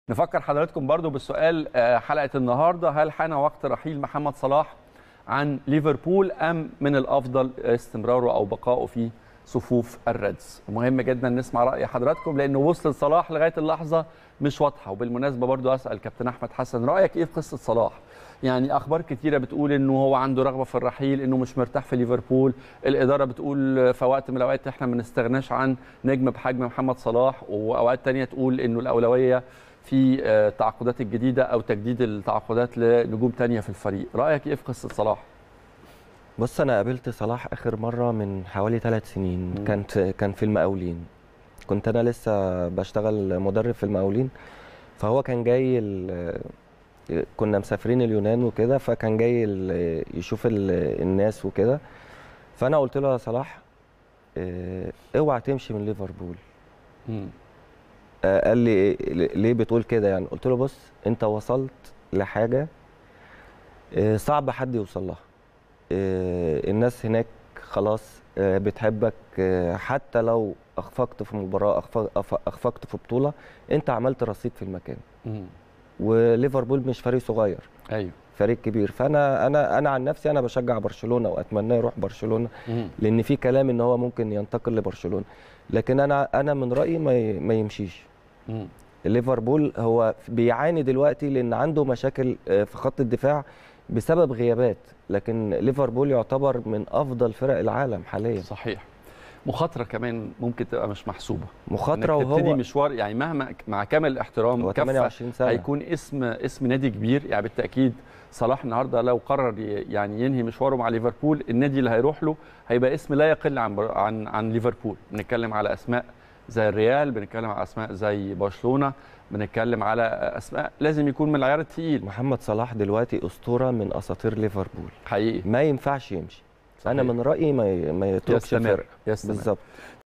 نفكر حضراتكم برضو بالسؤال آه، حلقة النهاردة هل حان وقت رحيل محمد صلاح عن ليفربول أم من الأفضل استمراره أو بقائه في صفوف الريدز مهم جدا نسمع رأي حضراتكم لأنه وصل صلاح لغاية اللحظة مش واضحة وبالمناسبة برضو أسأل كابتن أحمد حسن رأيك إيه في قصة صلاح يعني أخبار كتيرة بتقول إنه هو عنده رغبة في الرحيل إنه مش مرتاح في ليفربول الإدارة بتقول في وقت من الأوقات إحنا ما نستغناش عن نجم بحجم محمد صلاح وأوقات تانية تقول إنه الأولوية في آه، التعاقدات الجديده او تجديد التعاقدات لنجوم تانية في الفريق رايك ايه في قصه صلاح بص انا قابلت صلاح اخر مره من حوالي ثلاث سنين مم. كانت كان في المقاولين كنت انا لسه بشتغل مدرب في المقاولين فهو كان جاي ال- كنا مسافرين اليونان وكده فكان جاي ال- يشوف ال- الناس وكده فانا قلت له يا صلاح اه، اوعى تمشي من ليفربول آه، قال لي إيه- ليه بتقول كده يعني قلت له بص انت وصلت لحاجه آه، صعب حد يوصل لها آه، الناس هناك خلاص آه، بتحبك آه، حتى لو اخفقت في مباراه أخف- أخف- اخفقت في بطوله انت عملت رصيد في المكان وليفربول مش فريق صغير ايوه فريق كبير فانا انا انا عن نفسي انا بشجع برشلونه واتمناه يروح برشلونه لان في كلام ان هو ممكن ينتقل لبرشلونه لكن انا انا من رايي ما ي- ما يمشيش ليفربول هو بيعاني دلوقتي لان عنده مشاكل آه، في خط الدفاع بسبب غيابات لكن ليفربول يعتبر من افضل فرق العالم حاليا صحيح مخاطره كمان ممكن تبقى مش محسوبه مخاطره إنك تبتدي وهو مشوار يعني مهما مع كامل الاحترام هو كفة 28 سنه هيكون اسم اسم نادي كبير يعني بالتاكيد صلاح النهارده لو قرر ي- يعني ينهي مشواره مع ليفربول النادي اللي هيروح له هيبقى اسم لا يقل عن بر- عن عن ليفربول بنتكلم على اسماء زي الريال بنتكلم على اسماء زي برشلونه بنتكلم على اسماء لازم يكون من العيار الثقيل محمد صلاح دلوقتي اسطوره من اساطير ليفربول حقيقي ما ينفعش يمشي انا صحيح. من رايي ما ي- ما يتركش يستمر فرق يستمر بالظبط